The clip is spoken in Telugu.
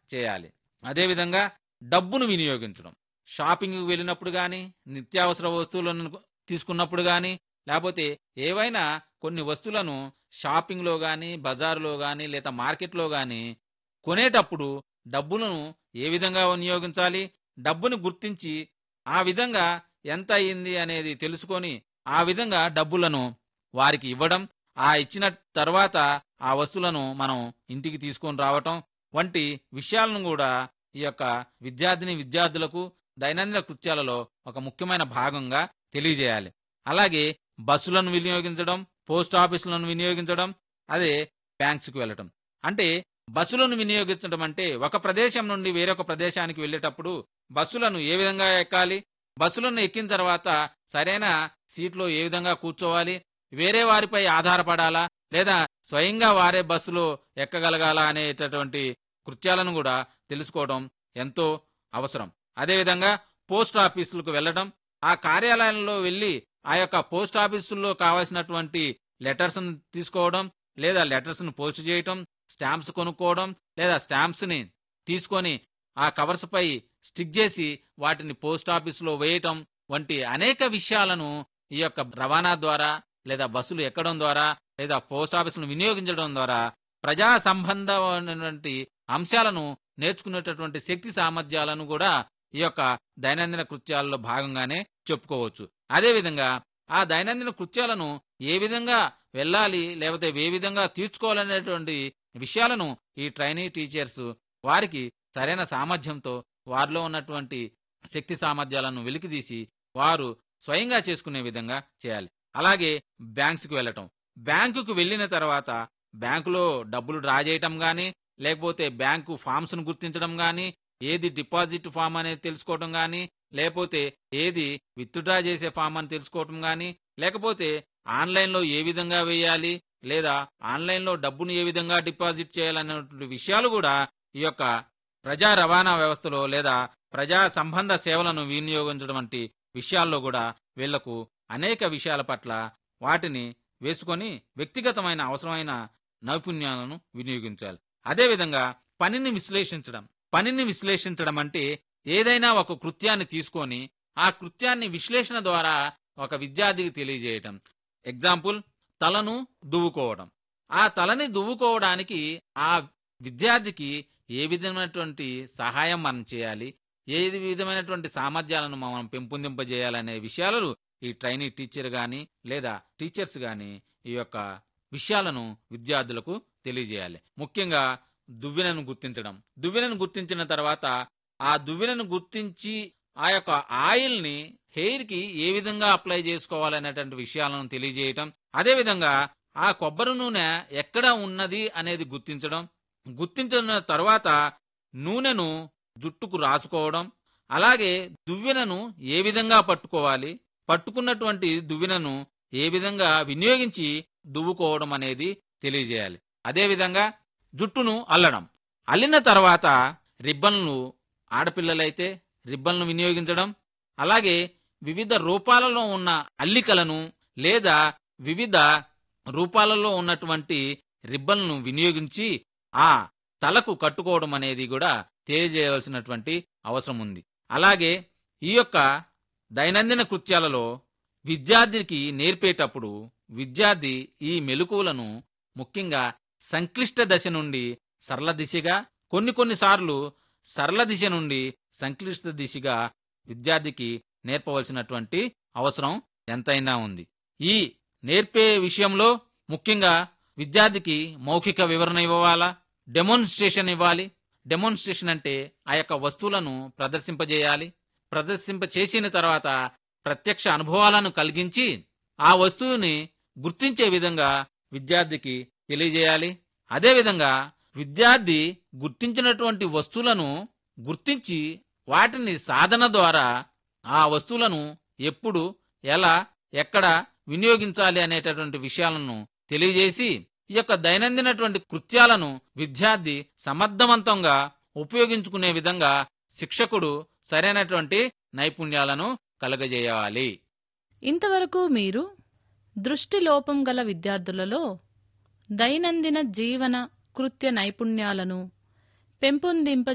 చేయాలి అదేవిధంగా డబ్బును వినియోగించడం షాపింగ్కి వెళ్ళినప్పుడు కానీ నిత్యావసర వస్తువులను తీసుకున్నప్పుడు కానీ లేకపోతే ఏవైనా కొన్ని వస్తువులను షాపింగ్లో కానీ బజారులో కానీ లేదా మార్కెట్లో కానీ కొనేటప్పుడు డబ్బులను ఏ విధంగా వినియోగించాలి డబ్బును గుర్తించి ఆ విధంగా ఎంత అయింది అనేది తెలుసుకొని ఆ విధంగా డబ్బులను వారికి ఇవ్వడం ఆ ఇచ్చిన తర్వాత ఆ వస్తువులను మనం ఇంటికి తీసుకొని రావటం వంటి విషయాలను కూడా ఈ యొక్క విద్యార్థిని విద్యార్థులకు దైనందిన కృత్యాలలో ఒక ముఖ్యమైన భాగంగా తెలియజేయాలి అలాగే బస్సులను వినియోగించడం పోస్ట్ ఆఫీసులను వినియోగించడం అదే బ్యాంక్స్కి వెళ్ళటం అంటే బస్సులను వినియోగించడం అంటే ఒక ప్రదేశం నుండి వేరొక ప్రదేశానికి వెళ్ళేటప్పుడు బస్సులను ఏ విధంగా ఎక్కాలి బస్సులను ఎక్కిన తర్వాత సరైన సీట్లో ఏ విధంగా కూర్చోవాలి వేరే వారిపై ఆధారపడాలా లేదా స్వయంగా వారే బస్సులో ఎక్కగలగాల అనేటటువంటి కృత్యాలను కూడా తెలుసుకోవడం ఎంతో అవసరం అదేవిధంగా పోస్ట్ ఆఫీసులకు వెళ్ళడం ఆ కార్యాలయంలో వెళ్ళి ఆ యొక్క పోస్ట్ ఆఫీసుల్లో కావాల్సినటువంటి లెటర్స్ తీసుకోవడం లేదా లెటర్స్ ను పోస్ట్ చేయటం స్టాంప్స్ కొనుక్కోవడం లేదా స్టాంప్స్ ని తీసుకొని ఆ కవర్స్ పై స్టిక్ చేసి వాటిని పోస్ట్ ఆఫీసులో వేయటం వంటి అనేక విషయాలను ఈ యొక్క రవాణా ద్వారా లేదా బస్సులు ఎక్కడం ద్వారా లేదా పోస్ట్ ఆఫీసులను వినియోగించడం ద్వారా ప్రజా సంబంధమైనటువంటి అంశాలను నేర్చుకునేటటువంటి శక్తి సామర్థ్యాలను కూడా ఈ యొక్క దైనందిన కృత్యాలలో భాగంగానే చెప్పుకోవచ్చు అదేవిధంగా ఆ దైనందిన కృత్యాలను ఏ విధంగా వెళ్ళాలి లేకపోతే ఏ విధంగా తీర్చుకోవాలనేటువంటి విషయాలను ఈ ట్రైనీ టీచర్స్ వారికి సరైన సామర్థ్యంతో వారిలో ఉన్నటువంటి శక్తి సామర్థ్యాలను వెలికితీసి వారు స్వయంగా చేసుకునే విధంగా చేయాలి అలాగే బ్యాంక్స్కి వెళ్ళటం బ్యాంకుకు వెళ్ళిన తర్వాత బ్యాంకులో డబ్బులు డ్రా చేయటం కానీ లేకపోతే బ్యాంకు ఫామ్స్ ను గుర్తించడం కానీ ఏది డిపాజిట్ ఫామ్ అనేది తెలుసుకోవటం కానీ లేకపోతే ఏది విత్డ్రా చేసే ఫామ్ అని తెలుసుకోవటం కానీ లేకపోతే ఆన్లైన్లో ఏ విధంగా వేయాలి లేదా ఆన్లైన్లో డబ్బును ఏ విధంగా డిపాజిట్ చేయాలనేటువంటి విషయాలు కూడా ఈ యొక్క ప్రజా రవాణా వ్యవస్థలో లేదా ప్రజా సంబంధ సేవలను వినియోగించడం వంటి విషయాల్లో కూడా వీళ్లకు అనేక విషయాల పట్ల వాటిని వేసుకొని వ్యక్తిగతమైన అవసరమైన నైపుణ్యాలను వినియోగించాలి అదేవిధంగా పనిని విశ్లేషించడం పనిని విశ్లేషించడం అంటే ఏదైనా ఒక కృత్యాన్ని తీసుకొని ఆ కృత్యాన్ని విశ్లేషణ ద్వారా ఒక విద్యార్థికి తెలియజేయటం ఎగ్జాంపుల్ తలను దువ్వుకోవడం ఆ తలని దువ్వుకోవడానికి ఆ విద్యార్థికి ఏ విధమైనటువంటి సహాయం మనం చేయాలి ఏ విధమైనటువంటి సామర్థ్యాలను మనం పెంపొందింపజేయాలనే విషయాలను ఈ ట్రైనీ టీచర్ గాని లేదా టీచర్స్ గాని ఈ యొక్క విషయాలను విద్యార్థులకు తెలియజేయాలి ముఖ్యంగా దువ్వెనను గుర్తించడం దువ్వెనను గుర్తించిన తర్వాత ఆ దువ్వెనను గుర్తించి ఆ యొక్క ఆయిల్ ని హెయిర్ కి ఏ విధంగా అప్లై చేసుకోవాలనేటువంటి విషయాలను తెలియజేయటం అదేవిధంగా ఆ కొబ్బరి నూనె ఎక్కడ ఉన్నది అనేది గుర్తించడం గుర్తించిన తర్వాత నూనెను జుట్టుకు రాసుకోవడం అలాగే దువ్వెనను ఏ విధంగా పట్టుకోవాలి పట్టుకున్నటువంటి దువ్వెనను ఏ విధంగా వినియోగించి దువ్వుకోవడం అనేది తెలియజేయాలి అదేవిధంగా జుట్టును అల్లడం అల్లిన తర్వాత రిబ్బన్లు ఆడపిల్లలైతే రిబ్బన్లు వినియోగించడం అలాగే వివిధ రూపాలలో ఉన్న అల్లికలను లేదా వివిధ రూపాలలో ఉన్నటువంటి రిబ్బన్లను వినియోగించి ఆ తలకు కట్టుకోవడం అనేది కూడా తెలియజేయవలసినటువంటి అవసరం ఉంది అలాగే ఈ యొక్క దైనందిన కృత్యాలలో విద్యార్థికి నేర్పేటప్పుడు విద్యార్థి ఈ మెలకువలను ముఖ్యంగా సంక్లిష్ట దశ నుండి సరళ దిశగా కొన్ని కొన్నిసార్లు సరళ దిశ నుండి సంక్లిష్ట దిశగా విద్యార్థికి నేర్పవలసినటువంటి అవసరం ఎంతైనా ఉంది ఈ నేర్పే విషయంలో ముఖ్యంగా విద్యార్థికి మౌఖిక వివరణ ఇవ్వాలా డెమోన్స్ట్రేషన్ ఇవ్వాలి డెమోన్స్ట్రేషన్ అంటే ఆ యొక్క వస్తువులను ప్రదర్శింపజేయాలి ప్రదర్శింప చేసిన తర్వాత ప్రత్యక్ష అనుభవాలను కలిగించి ఆ వస్తువుని గుర్తించే విధంగా విద్యార్థికి తెలియజేయాలి అదేవిధంగా విద్యార్థి గుర్తించినటువంటి వస్తువులను గుర్తించి వాటిని సాధన ద్వారా ఆ వస్తువులను ఎప్పుడు ఎలా ఎక్కడ వినియోగించాలి అనేటటువంటి విషయాలను తెలియజేసి ఈ యొక్క దైనందినటువంటి కృత్యాలను విద్యార్థి సమర్థవంతంగా ఉపయోగించుకునే విధంగా శిక్షకుడు సరైనటువంటి నైపుణ్యాలను కలగజేయాలి ఇంతవరకు మీరు దృష్టి లోపం గల విద్యార్థులలో దైనందిన జీవన కృత్య నైపుణ్యాలను పెంపొందింప